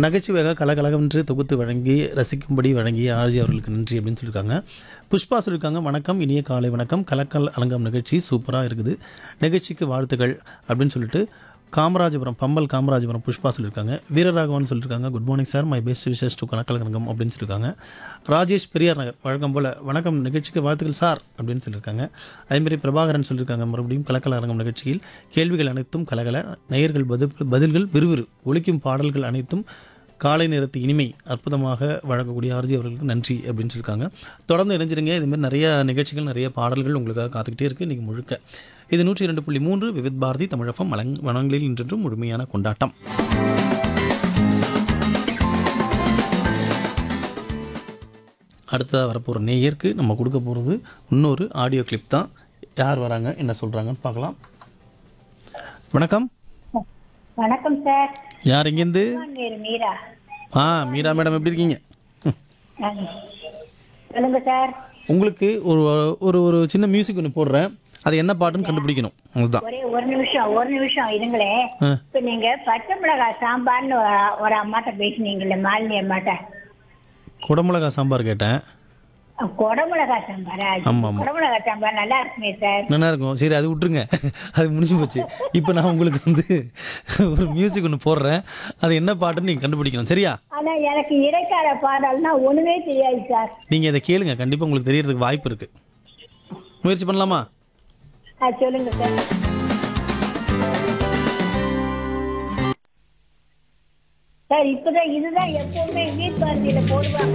நகைச்சுவையாக கலகலகென்று தொகுத்து வழங்கி ரசிக்கும்படி வழங்கிய ஆர்ஜி அவர்களுக்கு நன்றி அப்படின்னு சொல்லியிருக்காங்க புஷ்பா சொல்லியிருக்காங்க வணக்கம் இனிய காலை வணக்கம் கலக்கல் அலங்கம் நிகழ்ச்சி சூப்பராக இருக்குது நிகழ்ச்சிக்கு வாழ்த்துக்கள் அப்படின்னு சொல்லிட்டு காமராஜபுரம் பம்பல் காமராஜபுரம் புஷ்பா சொல்லியிருக்காங்க வீரராகவன் சொல்லியிருக்காங்க good morning sir my best wishes to கலக்கல் கனகம் அப்படின்னு சொல்லியிருக்காங்க ராஜேஷ் பெரியார் நகர் வழக்கம் போல் வணக்கம் நிகழ்ச்சிக்கு வாழ்த்துக்கள் சார் அப்படின்னு சொல்லியிருக்காங்க அதேமாதிரி பிரபாகரன் சொல்லியிருக்காங்க மறுபடியும் கலக்கல் அரங்கம் நிகழ்ச்சியில் கேள்விகள் அனைத்தும் கலகல நேயர்கள் பதில் பதில்கள் விறுவிறு ஒலிக்கும் பாடல்கள் அனைத்தும் காலை நேரத்து இனிமை அற்புதமாக வழங்கக்கூடிய ஆர்ஜி அவர்களுக்கு நன்றி அப்படின்னு சொல்லியிருக்காங்க தொடர்ந்து இணைஞ்சிருங்க இதுமாதிரி நிறைய நிகழ்ச்சிகள் நிறைய பாடல்கள் உங்களுக்காக காத்துக்கிட்டே இருக்குது இன்றைக்கி முழுக்க இது நூற்றி இரண்டு புள்ளி மூன்று விவித் பாரதி தமிழகம் வளங் வனங்களில் இன்றும் முழுமையான கொண்டாட்டம் அடுத்ததாக வரப்போகிற நேயருக்கு நம்ம கொடுக்க போகிறது இன்னொரு ஆடியோ கிளிப் தான் யார் வராங்க என்ன சொல்கிறாங்கன்னு பார்க்கலாம் வணக்கம் வணக்கம் சார் யார் எங்கேருந்து பேர் மீரா ஆ மீரா மேடம் எப்படி இருக்கீங்க ம். ஆ. சொல்லுங்க சார் உங்களுக்கு ஒரு ஒரு ஒரு சின்ன மியூசிக் ஒன்று போடுறேன் அது என்ன பாட்டுன்னு கண்டுபிடிக்கணும் அதுதான் ஒரே ஒரு நிமிஷம் ஒரு நிமிஷம் இருங்களே ஆ இப்ப நீங்க பச்சை மிளகாய் சாம்பார்னு ஒரு- ஒரு அம்மாட்ட பேசுனீங்கல்ல மாலினி அம்மாட்ட குடமிளகா சாம்பார் கேட்டேன் குடமிளகாய் சாம்பாரா ஆமா, ஆமா. குடமிளகாய் சாம்பார் நல்லா இருக்குமே சார் நல்லா இருக்கும் சரி அது விட்டுருங்க அது முடிஞ்சு போச்சு இப்போ நான் உங்களுக்கு வந்து ஒரு மியூசிக் ஒன்று போடுறேன் அது என்ன பாட்டுன்னு நீங்கள் கண்டுபிடிக்கணும் சரியா ஆனா எனக்கு இடைக்கால பாடல்னா ஒண்ணுமே தெரியாது சார் நீங்கள் இதை கேளுங்க கண்டிப்பாக உங்களுக்கு தெரியறதுக்கு வாய்ப்பு இருக்குது முயற்சி பண்ணலாமா ஆ, சொல்லுங்க சார் சார் இப்பதான் இதுதான் எப்பவுமே வீட் பாரதியில போடுவாங்க